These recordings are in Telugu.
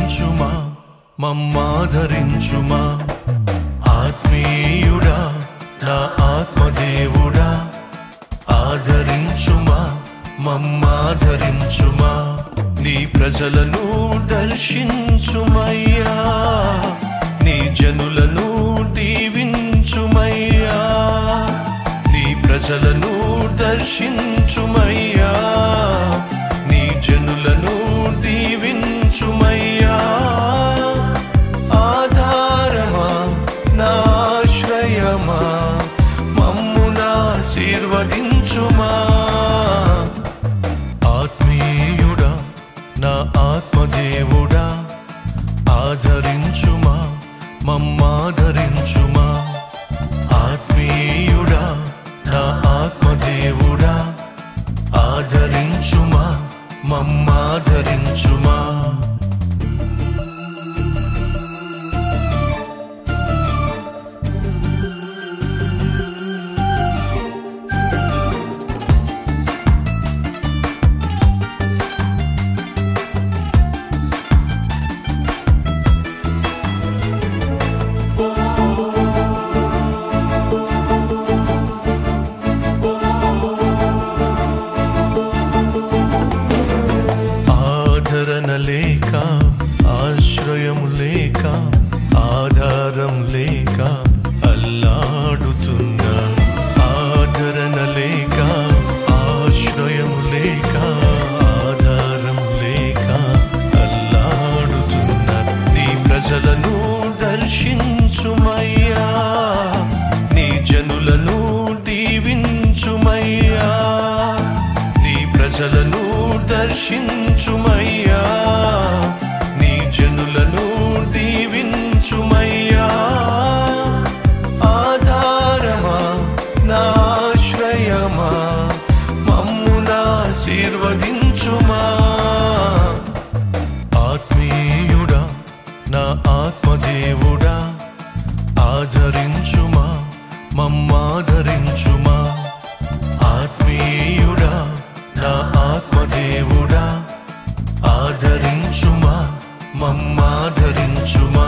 ఆదరించుమా మమ్మాదరించుమా ఆత్మీయుడా నా ఆత్మదేవుడా ఆదరించుమా మమ్మాదరించుమా నీ ప్రజలను దర్శించుమయ్యా నీ జనులను దీవించుమయ్యా నీ ప్రజలను దర్శించుమయ్యా నీ జనులను దీవించుమయ్యా ఆధారమా నాశ్రయమా మమ్మునాశీర్వదించుమా ఆత్మీయుడా నా ఆత్మదేవుడా ఆదరించుమా మమ్మాదరించుమా ఆత్మీయుడా నా ఆత్మదేవుడా ఆదరించుమా మమ్మాదరించుమా ఆదరణ లేక ఆశ్రయము లేక ఆధారం లేక అల్లాడుతున్నా ఆదరణ లేక ఆశ్రయము లేక ఆధారం లేక అల్లాడుతున్నా నీ ప్రజలను దర్శించుమయ్యా నీ జనులను దీవించుమయ్యా నీ ప్రజలను దర్శించుమయ్యా నీ జనులను దీవించుమయ్యా ఆధారమా నాశ్రయమా మమ్మునాశీర్వదించుమా ఆత్మీయుడా నా ఆత్మదేవుడా ఆదరించుమా మమ్మాదరించుమా ఆత్మీయుడా నా ఆత్మదేవుడా ఆదరించుమా మమ్మాదరించుమా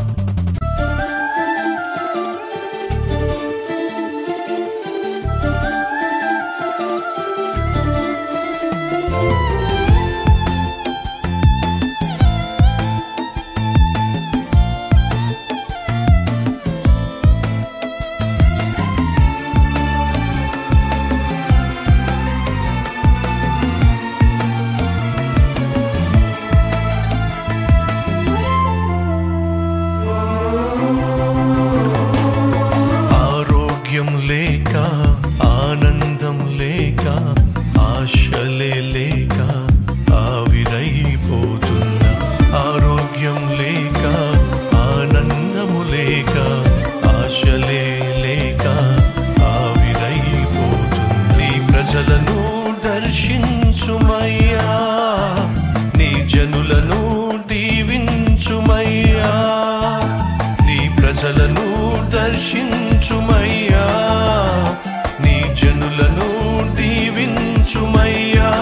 ఆరోగ్యం లేక ఆనందం లేక ఆశలే లేక ఆవిరైపోతున్నా ఆరోగ్యం లేక ఆనందము లేక ఆశలే లేక ఆవిరైపోతున్నా నీ ప్రజలను దర్శించుమయ్యా నీ జనులను దీవించుమయ్యా నీ ప్రజలను దర్శించుమయ్యా నీ జనులను దీవించుమయ్యా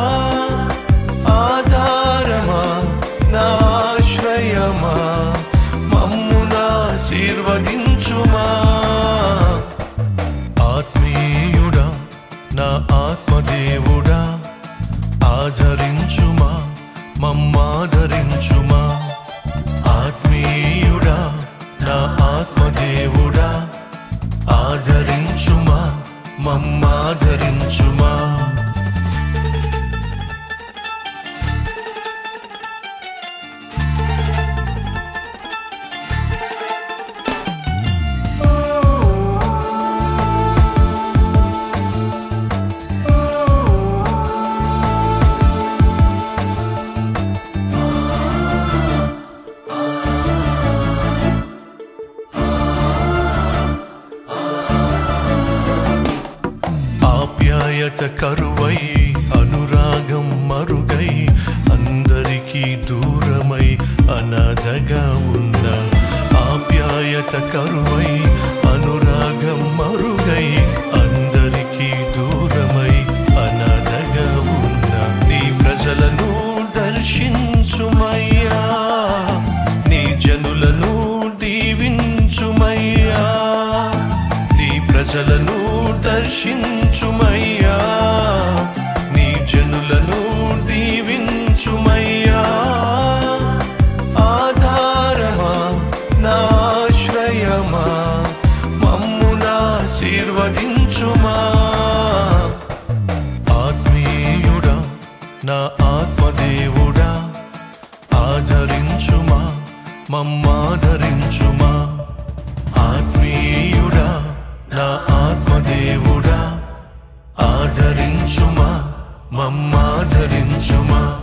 ఆధారమా నాశ్రయమా మమ్మునాశీర్వదించుమా ఆత్మీయుడా నా ఆత్మదేవుడా ఆదరించుమా మమ్మాదరించుమా ఆత్మీయుడా నా ఆత్మదేవుడా ఆదరించుమా మమ్మాదరించుమా ఆప్యాయత కరువై అనురాగం మరుగై అందరికీ దూరమై అనాథగా ఉన్న ఆప్యాయత కరువై అనురాగం మరుగై అందరికీ దూరమై అనాథగా ఉన్న నీ ప్రజలను దర్శించుమయ్యా ప్రజలను దర్శించుమయ్యా నీ జనులను దీవించుమయ్యా ఆధారమా నాశ్రయమా మమ్మునాశీర్వదించుమా ఆత్మీయుడా నా ఆత్మదేవుడా ఆదరించుమా మమ్మాదరించుమా ఆత్మీయుడా నా ఆత్మదేవుడా ఆదరించుమా మమ్మాదరించుమా